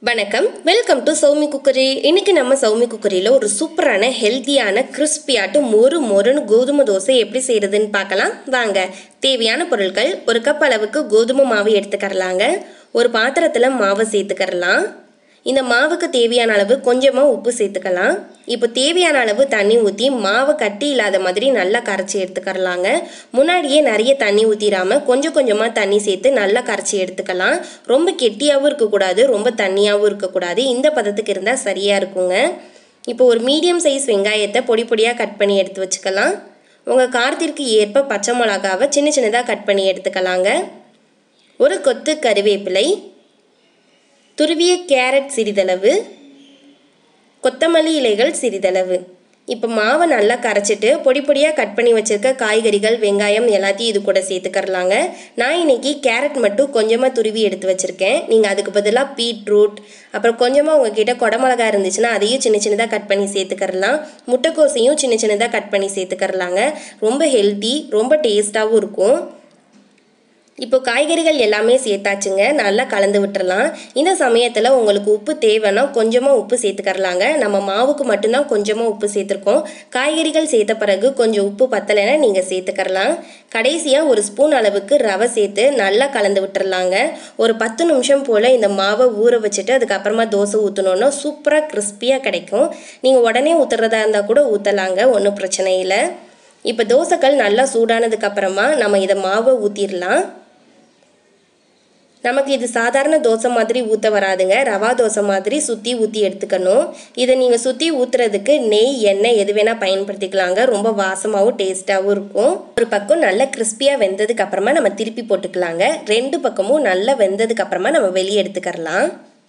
வணக்கம் welcome to Soumi cookery இன்னைக்கு நம்ம சௌமி குக்கரியில் ஒரு சூப்பரான ஹெல்த்தியான கிறிஸ்பியாட்டு மொறு மொறுன்னு கோதுமை தோசை எப்படி செய்கிறதுன்னு பார்க்கலாம் வாங்க தேவையான பொருட்கள் ஒரு கப் அளவுக்கு கோதுமை மாவு எடுத்துக்கறலாங்க ஒரு பாத்திரத்தில் மாவை சேர்த்துக்கறலாம் இந்த மாவுக்கு தேவையான அளவு கொஞ்சமாக உப்பு சேர்த்துக்கலாம் இப்போ தேவையான அளவு தண்ணி ஊற்றி மாவு கட்டி இல்லாத மாதிரி நல்லா கரைச்சி எடுத்துக்கறலாங்க முன்னாடியே நிறைய தண்ணி ஊற்றிடாம கொஞ்சம் கொஞ்சமாக தண்ணி சேர்த்து நல்லா கரைச்சி எடுத்துக்கலாம் ரொம்ப கெட்டியாகவும் இருக்கக்கூடாது ரொம்ப தண்ணியாகவும் இருக்கக்கூடாது இந்த பதத்துக்கு இருந்தால் சரியாக இருக்குங்க இப்போ ஒரு மீடியம் சைஸ் வெங்காயத்தை பொடி பொடியாக கட் பண்ணி எடுத்து வச்சுக்கலாம் உங்கள் காரத்திற்கு ஏற்ப பச்சை மிளகாவை சின்ன சின்னதாக கட் பண்ணி எடுத்துக்கலாங்க ஒரு கொத்து கருவேப்பிலை துருவிய கேரட் சிறிதளவு கொத்தமல்லி இலைகள் சிறிதளவு இப்போ மாவை நல்லா கரைச்சிட்டு பொடி பொடியாக கட் பண்ணி வச்சுருக்க காய்கறிகள் வெங்காயம் எல்லாத்தையும் இது கூட சேர்த்துக்கறலாங்க நான் இன்னைக்கு கேரட் மட்டும் கொஞ்சமாக துருவி எடுத்து வச்சுருக்கேன் நீங்கள் அதுக்கு பதிலாக பீட்ரூட் அப்புறம் கொஞ்சமாக உங்ககிட்ட குடமிளகா இருந்துச்சுன்னா அதையும் சின்ன சின்னதாக கட் பண்ணி சேர்த்துக்கறலாம் முட்டைக்கோசையும் சின்ன சின்னதாக கட் பண்ணி சேர்த்துக்கறலாங்க ரொம்ப ஹெல்த்தி ரொம்ப டேஸ்ட்டாகவும் இருக்கும் இப்போ காய்கறிகள் எல்லாமே சேர்த்தாச்சுங்க நல்லா கலந்து விட்டுறலாம் இந்த சமயத்தில் உங்களுக்கு உப்பு தேவைன்னா கொஞ்சமாக உப்பு சேர்த்துக்கறலாங்க நம்ம மாவுக்கு மட்டும்தான் கொஞ்சமாக உப்பு சேர்த்துருக்கோம் காய்கறிகள் சேர்த்த பிறகு கொஞ்சம் உப்பு பத்தலைன்னா நீங்கள் சேர்த்துக்கறலாம் கடைசியாக ஒரு ஸ்பூன் அளவுக்கு ரவை சேர்த்து நல்லா கலந்து விட்டுறலாங்க ஒரு பத்து நிமிஷம் போல் இந்த மாவை ஊற வச்சுட்டு அதுக்கப்புறமா தோசை ஊற்றணுன்னா சூப்பராக கிறிஸ்பியாக கிடைக்கும் நீங்கள் உடனே ஊற்றுறதா இருந்தால் கூட ஊற்றலாங்க ஒன்றும் பிரச்சனை இல்லை இப்போ தோசைக்கல் நல்லா சூடானதுக்கு அப்புறமா நம்ம இதை மாவை ஊற்றிடலாம் நமக்கு இது சாதாரண தோசை மாதிரி ஊற்ற வராதுங்க ரவா தோசை மாதிரி சுற்றி ஊற்றி எடுத்துக்கணும் இதை நீங்கள் சுற்றி ஊற்றுறதுக்கு நெய் எண்ணெய் எது வேணால் பயன்படுத்திக்கலாங்க ரொம்ப வாசமாகவும் டேஸ்ட்டாகவும் இருக்கும் ஒரு பக்கம் நல்லா கிறிஸ்பியாக வெந்ததுக்கு அப்புறமா நம்ம திருப்பி போட்டுக்கலாங்க ரெண்டு பக்கமும் நல்லா வெந்ததுக்கு அப்புறமா நம்ம வெளியே எடுத்துக்கறலாம்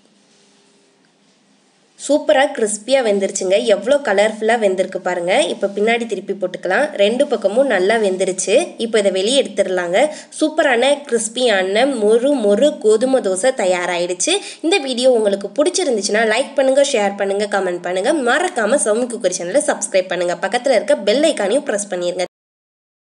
சூப்பராக கிறிஸ்பியாக வெந்துருச்சுங்க எவ்வளோ கலர்ஃபுல்லாக வெந்திருக்கு பாருங்கள் இப்போ பின்னாடி திருப்பி போட்டுக்கலாம் ரெண்டு பக்கமும் நல்லா வெந்துருச்சு இப்போ இதை வெளியே எடுத்துடலாங்க சூப்பரான கிறிஸ்பியான மொறு மொறு கோதுமை தோசை தயாராகிடுச்சு இந்த வீடியோ உங்களுக்கு பிடிச்சிருந்துச்சுன்னா லைக் பண்ணுங்கள் ஷேர் பண்ணுங்கள் கமெண்ட் பண்ணுங்கள் மறக்காமல் சவுமி குக்கர் சேனலை சப்ஸ்கிரைப் பண்ணுங்கள் பக்கத்தில் இருக்க பெல் ஐக்கானையும் ப்ரெஸ் பண்ணிடுங்க